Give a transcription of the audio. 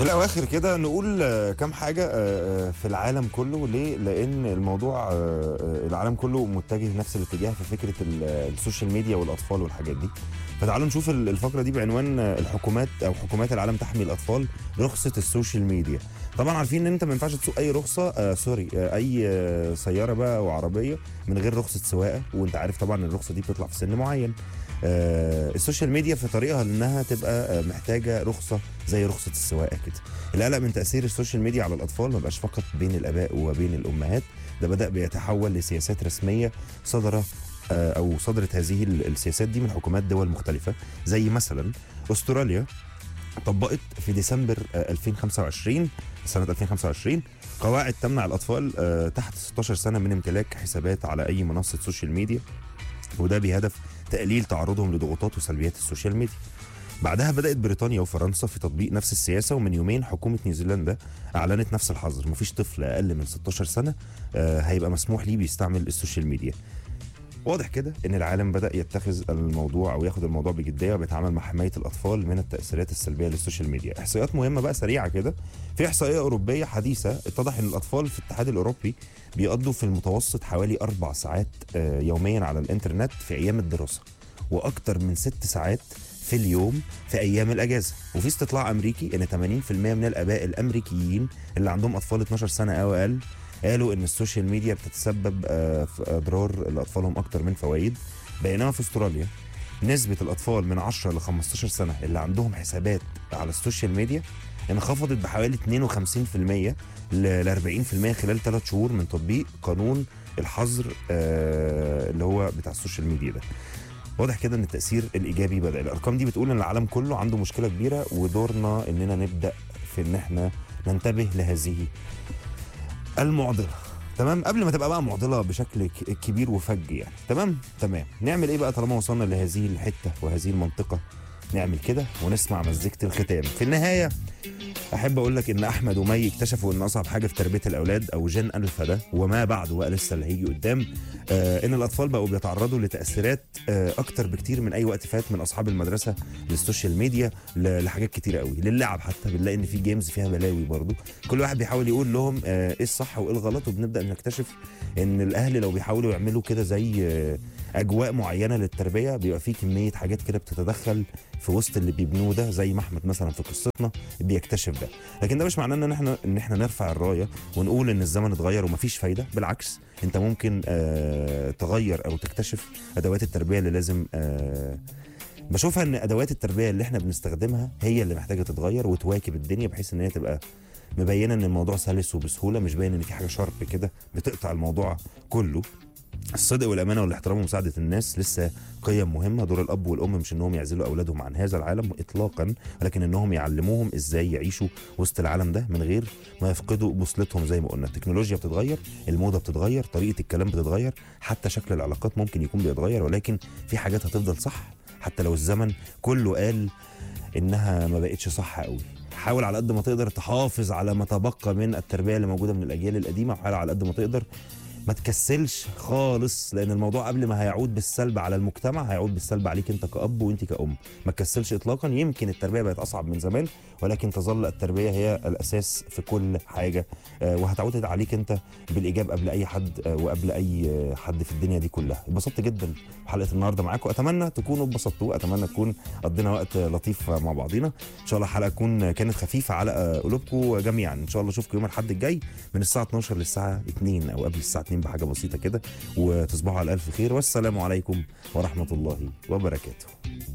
في الاواخر كده نقول آه، كام حاجه آه، آه، في العالم كله ليه لان الموضوع آه، آه، العالم كله متجه نفس الاتجاه في فكره ال- آه، السوشيال ميديا والاطفال والحاجات دي فتعالوا نشوف ال- الفقره دي بعنوان آه، الحكومات او حكومات العالم تحمي الاطفال رخصه السوشيال ميديا طبعا عارفين ان انت ما ينفعش تسوق اي رخصه آه سوري آه اي آه سياره بقى او عربيه من غير رخصه سواقه وانت عارف طبعا الرخصه دي بتطلع في سن معين آه السوشيال ميديا في طريقها انها تبقى آه محتاجه رخصه زي رخصه السواقه كده القلق من تاثير السوشيال ميديا على الاطفال ما بقاش فقط بين الاباء وبين الامهات ده بدا بيتحول لسياسات رسميه صدر آه، او صدرت هذه ال- السياسات دي من حكومات دول مختلفه زي مثلا استراليا طبقت في ديسمبر آه، 2025 سنه 2025 قواعد تمنع الاطفال آه، تحت 16 سنه من امتلاك حسابات على اي منصه سوشيال ميديا وده بهدف تقليل تعرضهم لضغوطات وسلبيات السوشيال ميديا بعدها بدات بريطانيا وفرنسا في تطبيق نفس السياسه ومن يومين حكومه نيوزيلندا اعلنت نفس الحظر مفيش طفل اقل من 16 سنه آه، هيبقى مسموح ليه بيستعمل السوشيال ميديا واضح كده ان العالم بدا يتخذ الموضوع او ياخد الموضوع بجديه وبيتعامل مع حمايه الاطفال من التاثيرات السلبيه للسوشيال ميديا احصائيات مهمه بقى سريعه كده في احصائيه اوروبيه حديثه اتضح ان الاطفال في الاتحاد الاوروبي بيقضوا في المتوسط حوالي اربع ساعات آه، يوميا على الانترنت في ايام الدراسه واكتر من ست ساعات في اليوم في ايام الاجازه وفي استطلاع امريكي ان 80% من الاباء الامريكيين اللي عندهم اطفال 12 سنه او اقل قالوا ان السوشيال ميديا بتتسبب آه، في اضرار لاطفالهم اكتر من فوائد بينما في استراليا نسبة الأطفال من 10 ل 15 سنة اللي عندهم حسابات على السوشيال ميديا انخفضت بحوالي 52% ل 40% خلال ثلاث شهور من تطبيق قانون الحظر آه، اللي هو بتاع السوشيال ميديا ده. واضح كده ان التأثير الإيجابي بدأ، الأرقام دي بتقول ان العالم كله عنده مشكلة كبيرة ودورنا اننا نبدأ في ان احنا ننتبه لهذه المعضله تمام قبل ما تبقى بقى معضله بشكل ك- كبير وفج يعني تمام تمام نعمل ايه بقى طالما وصلنا لهذه الحته وهذه المنطقه نعمل كده ونسمع مزيكه الختام في النهايه احب اقول لك ان احمد ومي اكتشفوا ان اصعب حاجه في تربيه الاولاد او جين الفا ده وما بعده بقى لسه اللي هيجي قدام آه ان الاطفال بقوا بيتعرضوا لتاثيرات آه اكتر بكتير من اي وقت فات من اصحاب المدرسه للسوشيال ميديا ل- لحاجات كتيره قوي للعب حتى بنلاقي ان في جيمز فيها بلاوي برضو كل واحد بيحاول يقول لهم آه ايه الصح وايه الغلط وبنبدا نكتشف ان الاهل لو بيحاولوا يعملوا كده زي آه اجواء معينه للتربيه بيبقى في كميه حاجات كده بتتدخل في وسط اللي بيبنوه ده زي ما احمد مثلا في قصتنا بيكتشف ده لكن ده مش معناه ان احنا ان احنا نرفع الرايه ونقول ان الزمن اتغير ومفيش فايده بالعكس انت ممكن آه تغير او تكتشف ادوات التربيه اللي لازم آه بشوفها ان ادوات التربيه اللي احنا بنستخدمها هي اللي محتاجه تتغير وتواكب الدنيا بحيث ان هي تبقى مبينه ان الموضوع سلس وبسهوله مش باين ان في حاجه شرط كده بتقطع الموضوع كله الصدق والامانه والاحترام ومساعده الناس لسه قيم مهمه دور الاب والام مش انهم يعزلوا اولادهم عن هذا العالم اطلاقا ولكن انهم يعلموهم ازاي يعيشوا وسط العالم ده من غير ما يفقدوا بوصلتهم زي ما قلنا التكنولوجيا بتتغير الموضه بتتغير طريقه الكلام بتتغير حتى شكل العلاقات ممكن يكون بيتغير ولكن في حاجات هتفضل صح حتى لو الزمن كله قال انها ما بقتش صح قوي حاول على قد ما تقدر تحافظ على ما تبقى من التربيه اللي موجوده من الاجيال القديمه وحاول على قد ما تقدر ما تكسلش خالص لان الموضوع قبل ما هيعود بالسلب على المجتمع هيعود بالسلب عليك انت كاب وانت كأم ما تكسلش اطلاقا يمكن التربيه بقت اصعب من زمان ولكن تظل التربيه هي الاساس في كل حاجه آه، وهتعود عليك انت بالايجاب قبل اي حد آه، وقبل اي آه، حد في الدنيا دي كلها اتبسطت جدا بحلقه النهارده معاكم اتمنى تكونوا اتبسطتوا اتمنى تكون قضينا وقت لطيف مع بعضينا ان شاء الله الحلقه تكون كانت خفيفه على آه، قلوبكم جميعا ان شاء الله اشوفكم يوم الاحد الجاي من الساعه 12 للساعه 2 او قبل الساعه 2 بحاجه بسيطه كده وتصبحوا على الف خير والسلام عليكم ورحمه الله وبركاته